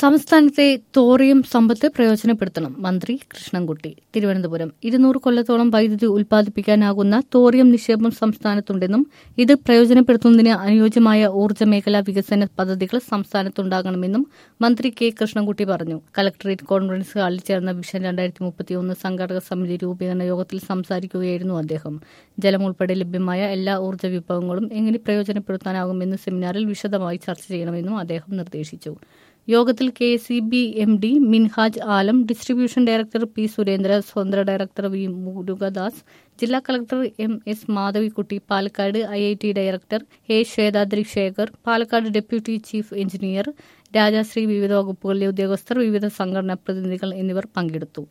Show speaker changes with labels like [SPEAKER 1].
[SPEAKER 1] സംസ്ഥാനത്തെ തോറിയം സമ്പത്ത് പ്രയോജനപ്പെടുത്തണം മന്ത്രി കൃഷ്ണൻകുട്ടി തിരുവനന്തപുരം ഇരുന്നൂറ് കൊല്ലത്തോളം വൈദ്യുതി ഉൽപ്പാദിപ്പിക്കാനാകുന്ന തോറിയം നിക്ഷേപം സംസ്ഥാനത്തുണ്ടെന്നും ഇത് പ്രയോജനപ്പെടുത്തുന്നതിന് അനുയോജ്യമായ ഊർജ്ജ മേഖലാ വികസന പദ്ധതികൾ സംസ്ഥാനത്തുണ്ടാകണമെന്നും മന്ത്രി കെ കൃഷ്ണൻകുട്ടി പറഞ്ഞു കലക്ടറേറ്റ് കോൺഫറൻസ് ഹാളിൽ ചേർന്ന വിഷൻ രണ്ടായിരത്തി മുപ്പത്തിയൊന്ന് സംഘാടക സമിതി രൂപീകരണ യോഗത്തിൽ സംസാരിക്കുകയായിരുന്നു അദ്ദേഹം ജലം ഉൾപ്പെടെ ലഭ്യമായ എല്ലാ ഊർജ്ജ വിഭവങ്ങളും എങ്ങനെ പ്രയോജനപ്പെടുത്താനാകുമെന്ന് സെമിനാറിൽ വിശദമായി ചർച്ച ചെയ്യണമെന്നും അദ്ദേഹം നിർദ്ദേശിച്ചു യോഗത്തിൽ K C B M D Minhaj Alam distribution director P Surendra സ്വതന്ത്ര ഡയറക്ടർ വി മുരുകദാസ് ജില്ലാ collector M S Madhavikutty Palakkad I I T director A Swethadri Shekhar Palakkad deputy chief engineer Rajasree വിവിധ വകുപ്പുകളിലെ ഉദ്യോഗസ്ഥർ വിവിധ സംഘടനാ പ്രതിനിധികൾ എന്നിവർ പങ്കെടുത്തു